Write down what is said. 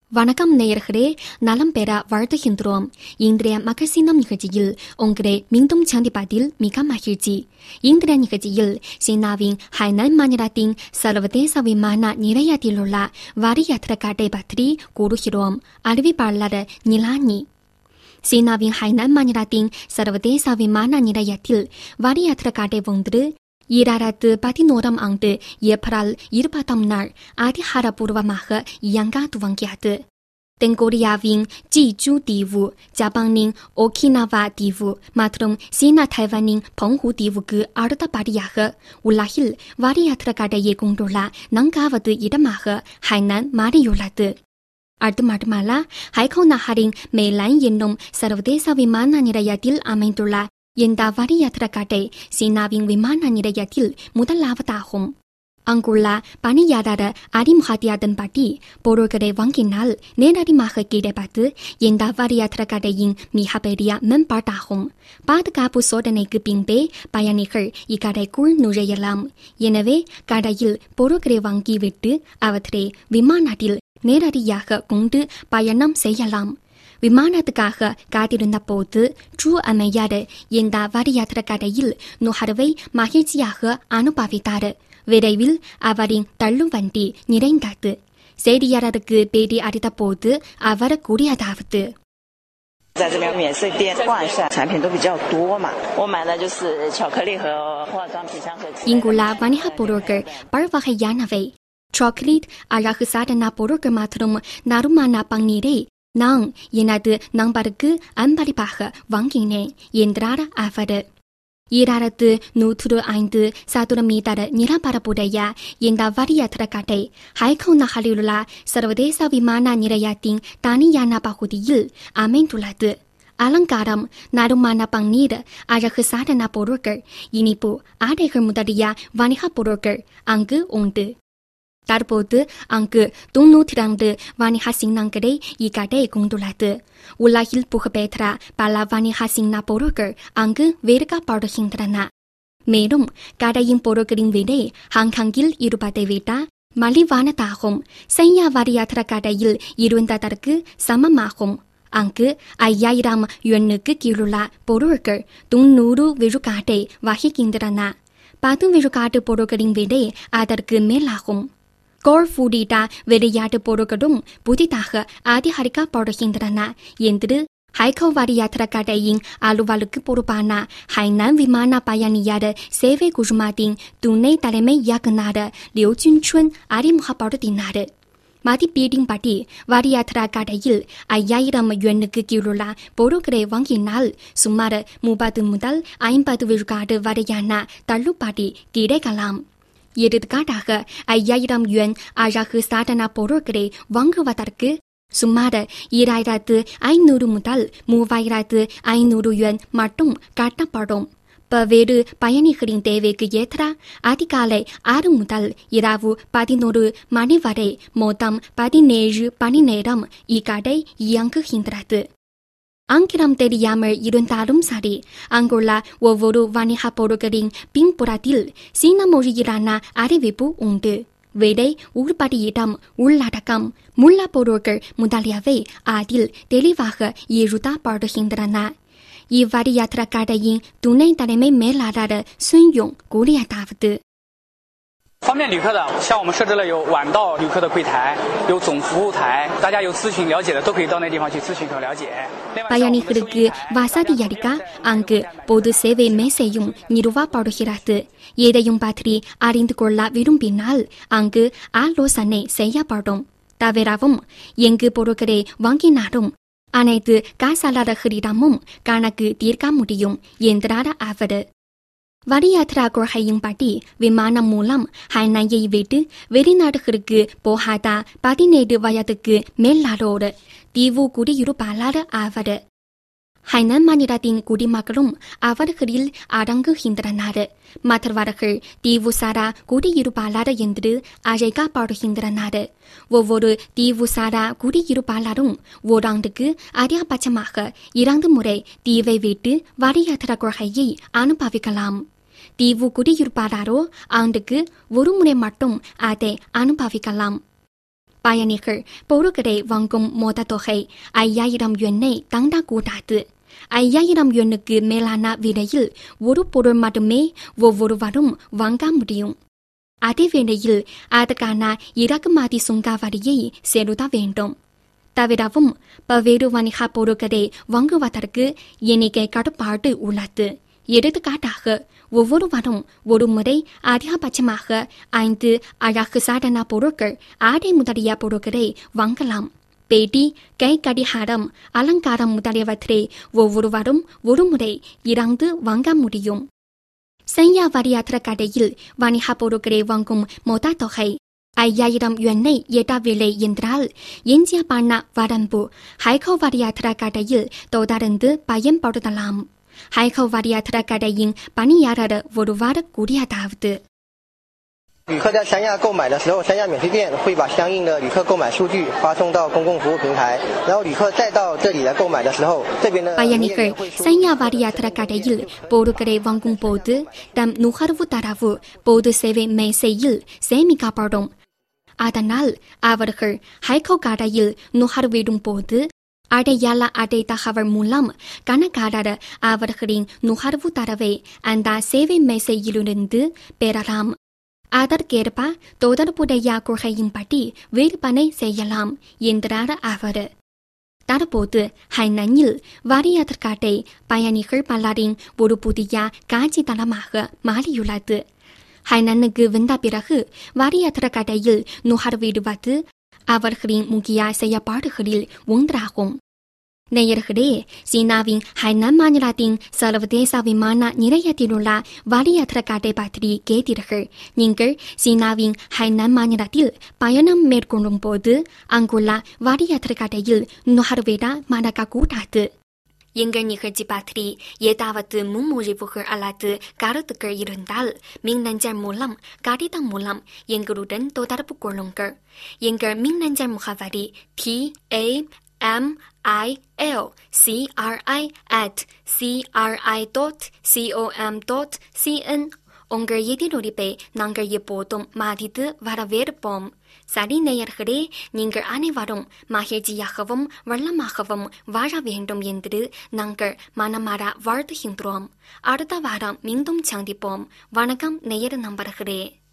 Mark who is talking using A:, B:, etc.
A: வணக்கம் நேயர்களே நலம் பெற வாழ்த்துகின்றோம் இன்றைய மகசினம் நிகழ்ச்சியில் உங்களை மீண்டும் சந்திப்பதில் மிக மகிழ்ச்சி இன்றைய நிகழ்ச்சியில் சீனாவின் ஹைனான் மாநிலத்தின் சர்வதேச விமான நிலையத்திலுள்ள வரியாத்திர காட்டை பற்றி கூறுகிறோம் அறிவிப்பாளர் நிலானி சீனாவின் ஹைனான் மாநிலத்தின் சர்வதேச விமான நிலையத்தில் வரியாத்திர காட்டை ஒன்று ஈராயிரத்து பதினோராம் ஆண்டு ஏப்ரல் இருபதாம் நாள் அதிகாரப்பூர்வமாக இயங்க துவங்கியது தென்கொரியாவின் ஜிஜூ தீவு ஜப்பானின் ஓகினாவா தீவு மற்றும் சீனா தைவானின் பங்கு தீவுக்கு அடுத்தபடியாக உலகில் வரியாத்திர கடையை கொண்டுள்ள நான்காவது இடமாக ஹைனான் மாறியுள்ளது அது மட்டுமல்ல ஹைகோ நகரின் மேலான் என்னும் சர்வதேச விமான நிலையத்தில் அமைந்துள்ள இந்த வரியாத்திர கடை சீனாவின் விமான நிலையத்தில் முதலாவதாகும் அங்குள்ள பணியாளர் அறிமுகத்தியதன்படி பொருட்களை வாங்கினால் நேரடியாக கிடைப்பது இந்த வரியாத்திர கடையின் மிகப்பெரிய மேம்பாட்டாகும் பாதுகாப்பு சோதனைக்கு பின்பே பயணிகள் இக்கடைக்குள் நுழையலாம் எனவே கடையில் பொருட்களை வாங்கிவிட்டு அவற்றை விமானத்தில் நேரடியாக கொண்டு பயணம் செய்யலாம் விமானத்துக்காக காத்திருந்த போது ட்ரூ அமையார் இந்த வரியாத்திர கடையில் நுகர்வை மகிழ்ச்சியாக அனுபவித்தார் விரைவில் அவரின் தள்ளுவண்டி நிறைந்தது செய்தியாளருக்கு பேட்டி அளித்த போது அவர் கூறியதாவது
B: 在这边免税店逛一下，产品都比较多嘛。我买的就是巧克力和化妆品香和。
A: இங்குள்ள வணிகப் பொருட்கள் பல்வகையானவை சாக்லேட் அழகு சாதன பொருட்கள் மற்றும் நறுமண பன்னீரை நான் எனது நண்பருக்கு அன்பளிப்பாக வாங்கினேன் என்றார் அவர் ஈராயிரத்து நூற்று ஐந்து சதுர மீட்டர் நிலப்பரப்புடைய இந்த வரியாத்திர கடை ஹைகோ நகரிலுள்ள சர்வதேச விமான நிலையத்தின் தனியான பகுதியில் அமைந்துள்ளது அலங்காரம் நறுமண பன்னீர் அழகு சாதன பொருட்கள் இனிப்பு ஆடைகள் முதலிய வணிகப் பொருட்கள் அங்கு உண்டு தற்போது அங்கு தொன்னூற்றி இரண்டு வணிக சின்னங்களை இக்கடை கொண்டுள்ளது உலகில் புகழ்பெற்ற பல வணிக சின்ன பொருட்கள் அங்கு விற்கப்படுகின்றன மேலும் கடையின் பொருட்களின் விலை ஹாங்காங்கில் இருப்பதை விட மலிவானதாகும் செய்யா வரியாத்திர கடையில் இருந்ததற்கு சமமாகும் அங்கு ஐயாயிரம் யுவனுக்கு கீழுள்ள பொருட்கள் தொன்னூறு விழுக்காட்டை வகிக்கின்றன பத்து விழுக்காட்டு பொருட்களின் விலை அதற்கு மேலாகும் கோல்ஃப் உள்ளிட்ட விளையாட்டு பொருட்களும் புதிதாக அதிகரிக்கப்படுகின்றன என்று ஹைகோ வரியாத்திர கடையின் அலுவலுக்கு பொறுப்பான ஹைனான் விமான பயணியர் சேவை குழுமத்தின் துணை தலைமை இயக்குநர் லியூ ஜுன்சுன் அறிமுகப்படுத்தினார் மதிப்பீட்டின்படி வரியாத்திர கடையில் ஐயாயிரம் யுவனுக்கு கீழுள்ள பொருட்களை வாங்கினால் சுமார் முப்பது முதல் ஐம்பது விழுக்காடு வரையான தள்ளுபாடி கிடைக்கலாம் எடுத்துக்காட்டாக ஐயாயிரம் யுவன் அழகு சாதன பொருட்களை வாங்குவதற்கு சுமார் ஈராயிரத்து ஐநூறு முதல் மூவாயிரத்து ஐநூறு யுவன் மட்டும் கட்டப்படும் பல்வேறு பயணிகளின் தேவைக்கு ஏற்ற அதிகாலை ஆறு முதல் இரவு பதினோரு மணி வரை மொத்தம் பதினேழு மணி நேரம் இக்கடை இயங்குகின்றது ஆங்கிலம் தெரியாமல் இருந்தாலும் சரி அங்குள்ள ஒவ்வொரு வணிக பொருட்களின் பின்புறத்தில் சீன மொழியிலான அறிவிப்பு உண்டு விடை உள்படியிடம் உள்ளடக்கம் முள்ள பொருட்கள் முதலியவை அதில் தெளிவாக எழுதப்படுகின்றன இவ்வரியாத்திர கடையின் துணை தலைமை மேலாளர் சுன்யோங் கூறியதாவது
C: 方便旅客的，像我们设置了有晚到旅客的柜台，有总服务台，大家有咨询了解的都可以到那地方去咨询和了解。另外，像我们的收
A: பயணிகளுக்கு
C: 银台
A: வசதியளிக்க அங்கு பொது சேவை மேசையும் நிறுவப்படுகிறது எதையும் பற்றி அறிந்து கொள்ள விரும்பினால் அங்கு ஆலோசனை செய்யப்படும் தவிரவும் எங்கு பொருட்களை வாங்கினாலும் அனைத்து காசாளர்களிடமும் கணக்கு தீர்க்க முடியும் என்றார் அவர் வரியாத்திரா கொள்கையின்படி விமானம் மூலம் ஹைனாயை விட்டு வெளிநாடுகளுக்கு போகாத பதினேழு வயதுக்கு மேலாளோர் தீவு குடியிருப்பாளர் ஆவர் ஹைனான் மாநிலத்தின் குடிமக்களும் அவர்களில் அடங்குகின்றனர் மற்றவர்கள் தீவுசாரா குடியிருப்பாளர் என்று அழைக்கப்படுகின்றனர் ஒவ்வொரு தீவுசாரா குடியிருப்பாளரும் ஓராண்டுக்கு அதிகபட்சமாக இரண்டு முறை தீவை விட்டு வரியாத்திர கொள்கையை அனுபவிக்கலாம் தீவு குடியிருப்பாளரோ ஆண்டுக்கு ஒரு முறை மட்டும் அதை அனுபவிக்கலாம் பயணிகள் பொருட்களை வாங்கும் மொத்த தொகை ஐயாயிரம் யுவனை தாண்டக்கூடாது ஐயாயிரம் யுவனுக்கு மேலான விலையில் ஒரு பொருள் மட்டுமே ஒவ்வொருவரும் வாங்க முடியும் அதே வேளையில் அதற்கான இறக்குமதி சுங்க வரியை செலுத்த வேண்டும் தவிரவும் பல்வேறு வணிக பொருட்களை வாங்குவதற்கு எண்ணிக்கை கட்டுப்பாடு உள்ளது எடுத்துக்காட்டாக ஒவ்வொருவரும் ஒரு முறை அதிகபட்சமாக ஐந்து அழகு சாதன பொருட்கள் ஆடை முதலிய பொருட்களை வாங்கலாம் பேட்டி கை கடிகாரம் அலங்காரம் முதலியவற்றை ஒவ்வொருவரும் ஒருமுறை இறந்து வாங்க முடியும் சையா வரியாற்ற கடையில் வணிக பொருட்களை வாங்கும் மொத்த தொகை ஐயாயிரம் யுவனை எட்டவில்லை என்றால் எஞ்சிய பண வரம்பு ஹைகோ வரியாற்ற கடையில் தொடர்ந்து பயன்படுத்தலாம் ஹைகோ வரியாற்ற கடையின் பணியாளர் ஒருவர் கூறியதாவது
D: 旅客在三亚购买的时候，三亚免税店会把相应的旅客购买数据发送到公共服务平台，然后旅客再到这里来购买的时候，这边的
A: பயணிகள் சையா வாரியாத்திர கடையில் பொருட்களை வாங்கும் போது தம் நுகர்வு தரவு பொது சேவை மேசையில் சேமிக்கப்படும் அதனால் அவர்கள் ஹைகோ கடையில் நுகர்விடும் போது அடையாள அட்டை தகவல் மூலம் கணக்காளர் அவர்களின் நுகர்வு தரவை அந்த சேவை மேசையிலிருந்து பெறலாம் அதற்கேற்ப தொடர்புடைய கொள்கையின்படி விற்பனை செய்யலாம் என்றார் அவர் தற்போது ஹைனனில் வாரியாதற்காட்டை பயணிகள் பலரின் ஒரு புதிய காட்சி தளமாக மாறியுள்ளது ஹைனனுக்கு வந்த பிறகு வாரியாத்திர கடையில் நுகர்விடுவது அவர்களின் முக்கிய செயற்பாடுகளில் ஒன்றாகும் நேயர்களே சீனாவின் ஹைனான் மாநிலத்தின் சர்வதேச விமான நிலையத்திலுள்ள வாரியாத்திர காட்டை பற்றி கேட்டீர்கள் நீங்கள் சீனாவின் ஹைனான் மாநிலத்தில் பயணம் மேற்கொள்ளும் போது அங்குள்ள வாரியாத்திர காட்டையில் நுகர்விட மறக்கக்கூடாது எங்கள் நிகழ்ச்சி பற்றி ஏதாவது முன்மொழிவுகள் அல்லது கருத்துக்கள் இருந்தால் மின்னஞ்சல் மூலம் கடிதம் மூலம் எங்களுடன் தொடர்பு கொள்ளுங்கள் எங்கள் மின்னஞ்சல் முகவரி T A M I L C R I at C R I dot C O M dot C N உங்கள் எதிரொலிப்பை நாங்கள் எப்போதும் மதித்து வரவேற்போம் சரி நேயர்களே நீங்கள் அனைவரும் மகிழ்ச்சியாகவும் வள்ளமாகவும் வாழ வேண்டும் என்று நாங்கள் மனமாற வாழ்த்துகின்றோம் அடுத்த வாரம் மீண்டும் சந்திப்போம் வணக்கம் நேயர் நண்பர்களே